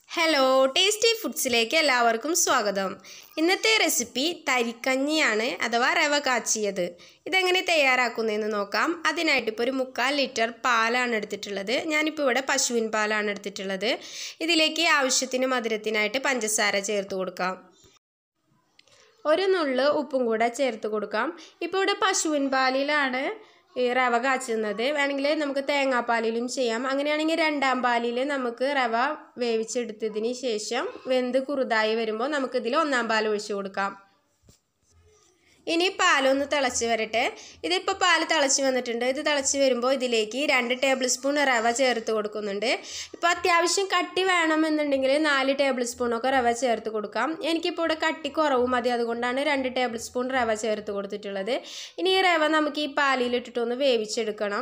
hello tasty ഫുഡ്സിലേക്ക് എല്ലാവർക്കും സ്വാഗതം ഇന്നത്തെ റെസിപ്പി തരിക്കഞ്ഞിയാണ് അഥവാ റവ കാച്ചിയത് ഇതെങ്ങനെ തയ്യാറാക്കുന്നതെന്ന് നോക്കാം അതിനായിട്ട് ഇപ്പോൾ ഒരു മുക്കാൽ ലിറ്റർ പാലാണ് എടുത്തിട്ടുള്ളത് ഞാനിപ്പോൾ ഇവിടെ പശുവിൻ പാലാണ് എടുത്തിട്ടുള്ളത് ഇതിലേക്ക് ആവശ്യത്തിന് മധുരത്തിനായിട്ട് പഞ്ചസാര ചേർത്ത് കൊടുക്കാം ഒരു നുള്ള് ഉപ്പും കൂടെ ചേർത്ത് കൊടുക്കാം ഇപ്പോൾ ഇവിടെ പശുവിൻ പാലിലാണ് ഈ റവ കാച്ചുന്നത് വേണമെങ്കിൽ നമുക്ക് തേങ്ങാപ്പാലിലും ചെയ്യാം അങ്ങനെയാണെങ്കിൽ രണ്ടാം പാലിൽ നമുക്ക് റവ വേവിച്ചെടുത്തതിന് ശേഷം വെന്ത് കുറുതായി വരുമ്പോൾ നമുക്കിതിൽ ഒന്നാം പാൽ ഒഴിച്ചു കൊടുക്കാം ഇനി പാലൊന്ന് തിളച്ച് വരട്ടെ ഇതിപ്പോൾ പാൽ തിളച്ച് വന്നിട്ടുണ്ട് ഇത് തിളച്ച് വരുമ്പോൾ ഇതിലേക്ക് രണ്ട് ടേബിൾ സ്പൂൺ റവ ചേർത്ത് കൊടുക്കുന്നുണ്ട് ഇപ്പോൾ അത്യാവശ്യം കട്ടി വേണമെന്നുണ്ടെങ്കിൽ നാല് ടേബിൾ സ്പൂണൊക്കെ റവ ചേർത്ത് കൊടുക്കാം എനിക്കിപ്പോൾ ഇവിടെ കട്ടി കുറവ് മതി അതുകൊണ്ടാണ് രണ്ട് ടേബിൾ സ്പൂൺ റവ ചേർത്ത് കൊടുത്തിട്ടുള്ളത് ഇനി ഈ റവ നമുക്ക് ഈ പാലിലിട്ടിട്ടൊന്ന് വേവിച്ചെടുക്കണം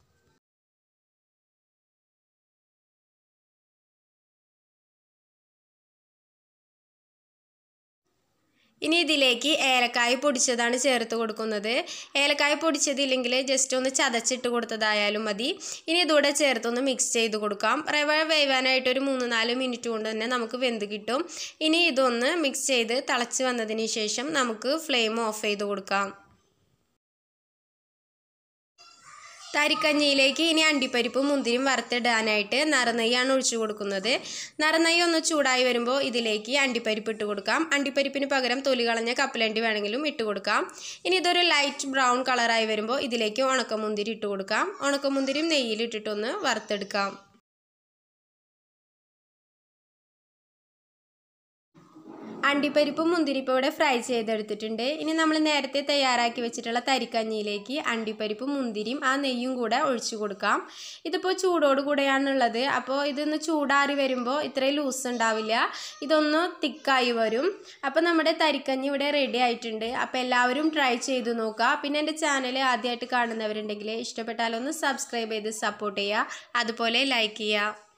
ഇനി ഇതിലേക്ക് ഏലക്കായ പൊടിച്ചതാണ് ചേർത്ത് കൊടുക്കുന്നത് ഏലക്കായ പൊടിച്ചതില്ലെങ്കിൽ ജസ്റ്റ് ഒന്ന് ചതച്ചിട്ട് കൊടുത്തതായാലും മതി ഇനി ഇതൂടെ ചേർത്തൊന്ന് മിക്സ് ചെയ്ത് കൊടുക്കാം റവ വേവാനായിട്ട് ഒരു മൂന്ന് നാല് മിനിറ്റ് കൊണ്ട് തന്നെ നമുക്ക് വെന്ത് കിട്ടും ഇനി ഇതൊന്ന് മിക്സ് ചെയ്ത് തിളച്ച് വന്നതിന് ശേഷം നമുക്ക് ഫ്ലെയിം ഓഫ് ചെയ്ത് കൊടുക്കാം തരിക്കഞ്ഞിയിലേക്ക് ഇനി അണ്ടിപ്പരിപ്പും മുന്തിരിയും വറുത്തിടാനായിട്ട് നറുനെയ്യാണ് ഒഴിച്ചു കൊടുക്കുന്നത് നറുനെയ്യ് ഒന്ന് ചൂടായി വരുമ്പോൾ ഇതിലേക്ക് അണ്ടിപ്പരിപ്പ് ഇട്ട് കൊടുക്കാം അണ്ടിപ്പരിപ്പിന് പകരം തൊലി കളഞ്ഞ കപ്പലണ്ടി വേണമെങ്കിലും ഇട്ട് കൊടുക്കാം ഇനി ഇതൊരു ലൈറ്റ് ബ്രൗൺ കളറായി വരുമ്പോൾ ഇതിലേക്ക് ഉണക്കമുന്തിരി ഇട്ട് കൊടുക്കാം ഉണക്കമുന്തിരിയും നെയ്യിലിട്ടിട്ടൊന്ന് വറുത്തെടുക്കാം അണ്ടിപ്പരിപ്പും മുന്തിരിപ്പും ഇവിടെ ഫ്രൈ ചെയ്തെടുത്തിട്ടുണ്ട് ഇനി നമ്മൾ നേരത്തെ തയ്യാറാക്കി വെച്ചിട്ടുള്ള തരിക്കഞ്ഞിയിലേക്ക് അണ്ടിപ്പരിപ്പും മുന്തിരിയും ആ നെയ്യും കൂടെ ഒഴിച്ചു കൊടുക്കാം ഇതിപ്പോൾ ചൂടോട് കൂടെയാണുള്ളത് അപ്പോൾ ഇതൊന്ന് ചൂടാറി വരുമ്പോൾ ഇത്രയും ലൂസ് ഉണ്ടാവില്ല ഇതൊന്ന് തിക്കായി വരും അപ്പോൾ നമ്മുടെ തരിക്കഞ്ഞി ഇവിടെ റെഡി ആയിട്ടുണ്ട് അപ്പോൾ എല്ലാവരും ട്രൈ ചെയ്ത് നോക്കുക പിന്നെ എൻ്റെ ചാനൽ ആദ്യമായിട്ട് കാണുന്നവരുണ്ടെങ്കിൽ ഇഷ്ടപ്പെട്ടാലൊന്ന് സബ്സ്ക്രൈബ് ചെയ്ത് സപ്പോർട്ട് ചെയ്യുക അതുപോലെ ലൈക്ക് ചെയ്യുക